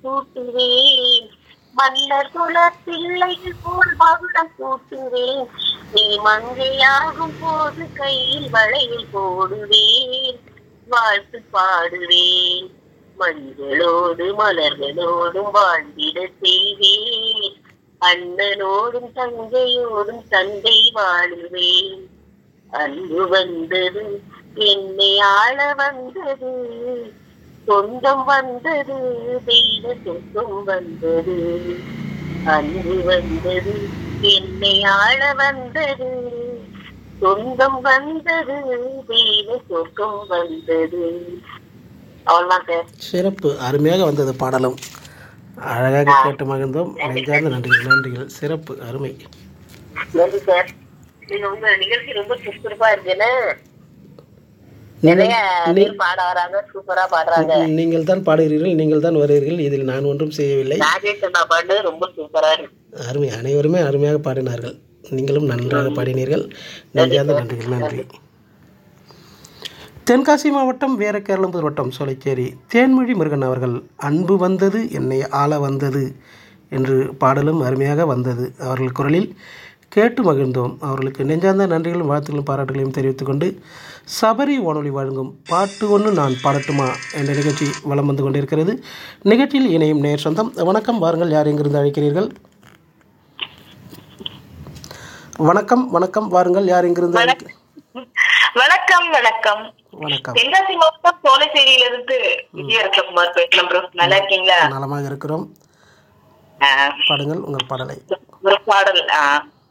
சூட்டுவேன் மன்னர் குல பிள்ளைகள் போல் மகுடம் சூட்டுவேன் நீ மங்கையாகும் போது கையில் வளையல் போடுவேன் வாழ்த்து பாடுவேன் மஞ்சளோடு மலர்களோடும் வாழ்ந்திட செய்வேன் அண்ணனோடும் தங்கையோடும் தந்தை வாழுவேன் அன்பு வந்தது என்னை ஆள வந்தது சொந்தம் வந்தது தெய்வ சொந்தம் வந்தது அன்பு வந்தது என்னை ஆள வந்தது சொந்தம் வந்தது தெய்வ சொந்தம் வந்தது அவ்வளவுதான் சார் சிறப்பு அருமையாக வந்தது பாடலும் அழகாக கேட்டு மகிழ்ந்தோம் நெஞ்சார்ந்த நன்றிகள் நன்றிகள் சிறப்பு அருமை நன்றி சார் நீங்க உங்க நிகழ்ச்சி ரொம்ப சுறுசுறுப்பா இருக்குன்னு நீங்கள் நிறைய பேர் பாட வராங்க சூப்பரா பாடுறாங்க நீங்கள் தான் பாடுகிறீர்கள் நீங்கள் தான் வருகிறீர்கள் இதில் நான் ஒன்றும் செய்யவில்லை ராஜேஷ் அண்ணா பாடு ரொம்ப சூப்பரா இருக்கு அருமை அனைவருமே அருமையாக பாடினார்கள் நீங்களும் நன்றாக பாடினீர்கள் நன்றியார்ந்த நன்றிகள் நன்றி தென்காசி மாவட்டம் வீர கேரளம்புதூர் வட்டம் சோலைச்சேரி தேன்மொழி முருகன் அவர்கள் அன்பு வந்தது என்னை ஆள வந்தது என்று பாடலும் அருமையாக வந்தது அவர்கள் குரலில் கேட்டு மகிழ்ந்தோம் அவர்களுக்கு நெஞ்சார்ந்த நன்றிகளும் வாழ்த்துக்களும் பாராட்டுகளையும் தெரிவித்துக் கொண்டு சபரி வானொலி வழங்கும் பாட்டு ஒன்று நான் பாடட்டுமா என்ற நிகழ்ச்சி வலம் வந்து கொண்டிருக்கிறது நிகழ்ச்சியில் இணையும் நேர் சொந்தம் வணக்கம் வாருங்கள் யார் எங்கிருந்து அழைக்கிறீர்கள் வணக்கம் வணக்கம் வாருங்கள் யார் எங்கிருந்து அழைக்க வணக்கம் வணக்கம் வணக்கம் தென்காசி மாவட்டம் சோலைசேரியில இருந்து விஜயரத்னகுமார் பேசலாம் ப்ரோ நல்லா இருக்கீங்களா நலமாக இருக்கிறோம் ஆஹ், பாடுங்கள் உங்கள் பாடலை ஒரு பாடல் ஆஹ்,